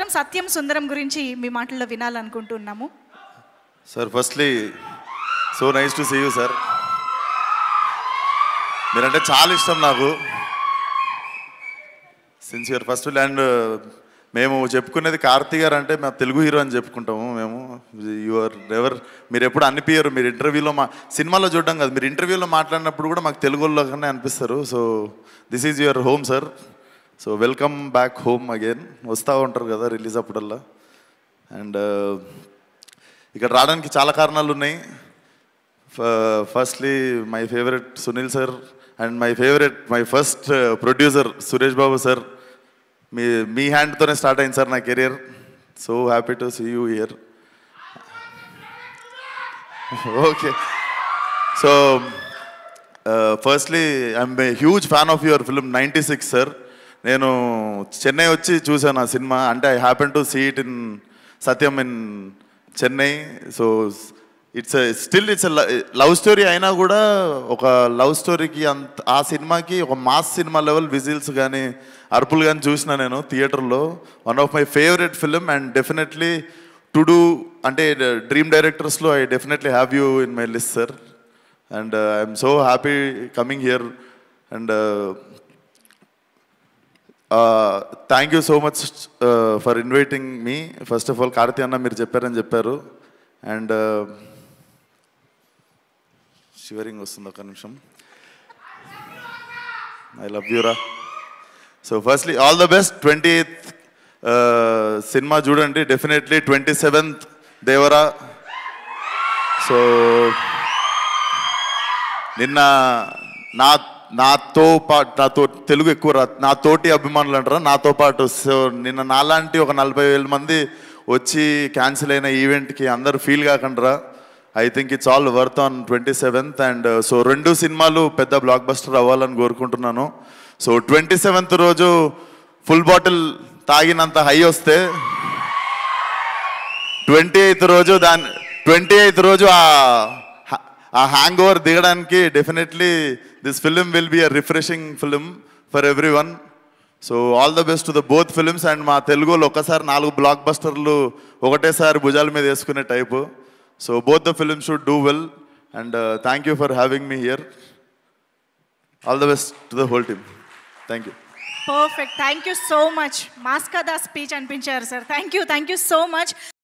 సత్యం సుందరం గురించి మీ మాటల్లో వినాలనుకుంటున్నాము sir firstly so nice to see you sir మీరంటే చాలా ఇష్టం నాకు సిన్సియర్ ఫస్ట్ అండ్ మేము చెప్పుకునేది కార్తీ గారు అంటే మేము తెలుగు హీరో అని చెప్పుకుంటాము మేము యువర్ ఎవర్ మీరు ఎప్పుడు అనిపించరు మీరు ఇంటర్వ్యూలో మా సినిమాలో చూడడం కాదు మీరు ఇంటర్వ్యూలో మాట్లాడినప్పుడు కూడా మాకు తెలుగులోనే అనిపిస్తారు so this is your home sir so welcome back home again వస్తూ ఉంటారు కదా రిలీజ్ అప్పుడల్లా అండ్ ఇక్కడ రావడానికి చాలా కారణాలు ఉన్నాయి firstly my favourite Sunil sir and my favourite my first producer Suresh Babu sir మీ మీ హ్యాండ్తోనే స్టార్ట్ అయింది సార్ నా career so happy to see you here okay so firstly I'm a huge fan of your film ninety six sir నేను చెన్నై వచ్చి చూసాను ఆ cinema అంటే I happen to see it in Sathyam in Chennai so it's still it's love story అయినా కూడా ఒక love స్టోరీకి అంత ఆ సినిమాకి ఒక మాస్ సినిమా లెవెల్ విజిల్స్ కానీ అరుపులు కానీ చూసిన నేను థియేటర్లో one of my favourite film and definitely to do అంటే డ్రీమ్ డైరెక్టర్స్లో I definitely have you in my list sir and I'm so happy coming here and thank you so much for inviting me first of all Karthi అన్న మీరు చెప్పారని చెప్పారు and shivering వస్తుంది ఒక నిమిషం I love యూరా so firstly all the best twenty cinema చూడండి definitely twenty seventh Devara so నిన్న నా నాతో పాటు నాతో తెలుగు ఎక్కువ రా నా తోటి అభిమానులు అంటారా నాతో పాటు సో నిన్న నాలాంటి ఒక నలభై వేల మంది వచ్చి క్యాన్సిల్ అయిన ఈవెంట్కి అందరు ఫీల్ కాకుండా I think it's all worth on twenty seventh and so రెండు సినిమాలు పెద్ద బ్లాక్ బస్టర్ అవ్వాలని కోరుకుంటున్నాను సో ట్వంటీ సెవెంత్ రోజు ఫుల్ బాటిల్ తాగినంత హై వస్తే ట్వంటీ ఎయిత్ రోజు దాని ట్వంటీ ఎయిత్ రోజు ఆ ఆ హ్యాంగ్ ఓవర్ దిగడానికి definitely this film will be a refreshing film for everyone so all the best to the both films and మా తెలుగులో ఒక్కసారి నాలుగు బ్లాక్ బస్టర్లు ఒకటేసారి భుజాల మీద వేసుకునే type so both the films should do well and thank you for having me here all the best to the whole team thank you perfect thank you so much మాస్కా దా స్పీచ్ అనిపించారు sir thank you thank you so much